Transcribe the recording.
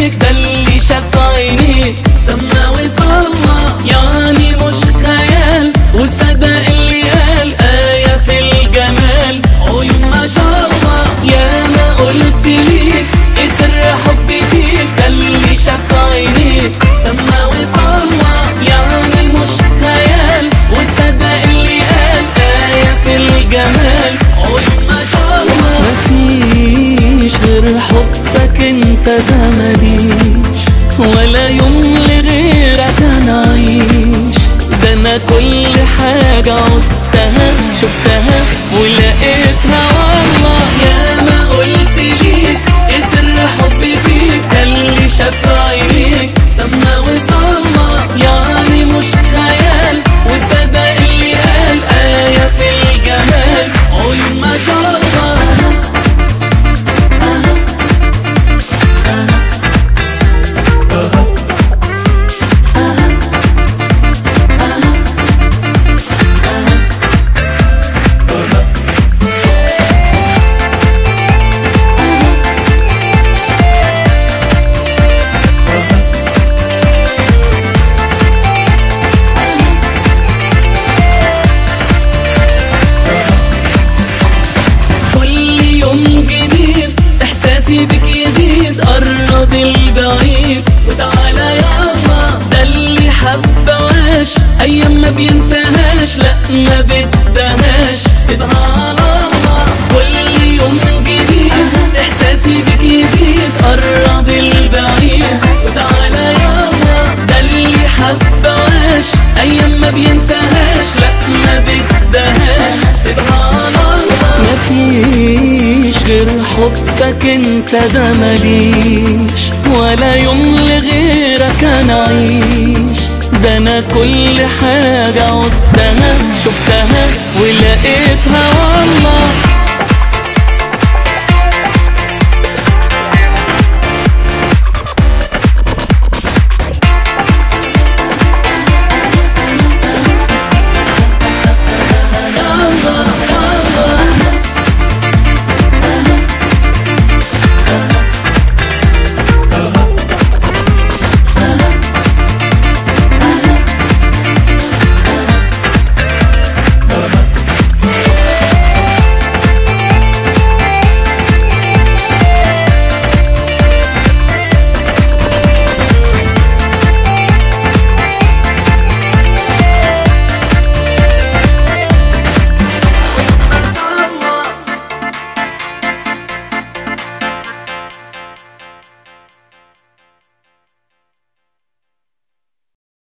فيك ده اللي شاف عينيك سما وصلى يعني مش خيال وصدق اللي قال آية في الجمال عيون ما شاء الله يا ما قلت ليك ايه سر حبي فيك ده اللي شاف عينيك سما وصلى يعني مش خيال وصدق اللي قال آية في الجمال عيون ما شاء الله مفيش غير حبك انت ده ماليش ولا يوم لغيرك انا عيش ده انا كل حاجة عوزتها شفتها ولقيتها والله يا ما قلت ليك ايه سر حبي فيك ده اللي شاف عينيك سما وصلى يعني مش خيال وصدق اللي قال آية في الجمال عيون ما شاء الله كل يوم جديد احساسي بك يزيد قرب البعيد وتعالى يلا ده اللي حبواش ايام ما بينساهاش لا ما بدهاش سيبها على الله كل يوم جديد احساسي بك يزيد قرب البعيد وتعالى يلا ده اللي حبواش ايام ما بينساهاش لا ما بدهاش سيبها على الله مفيش غير حبك انت ده ماليش ولا يوم لغيرك انا عيش ده انا كل حاجة عوزتها شفتها ولقيتها والله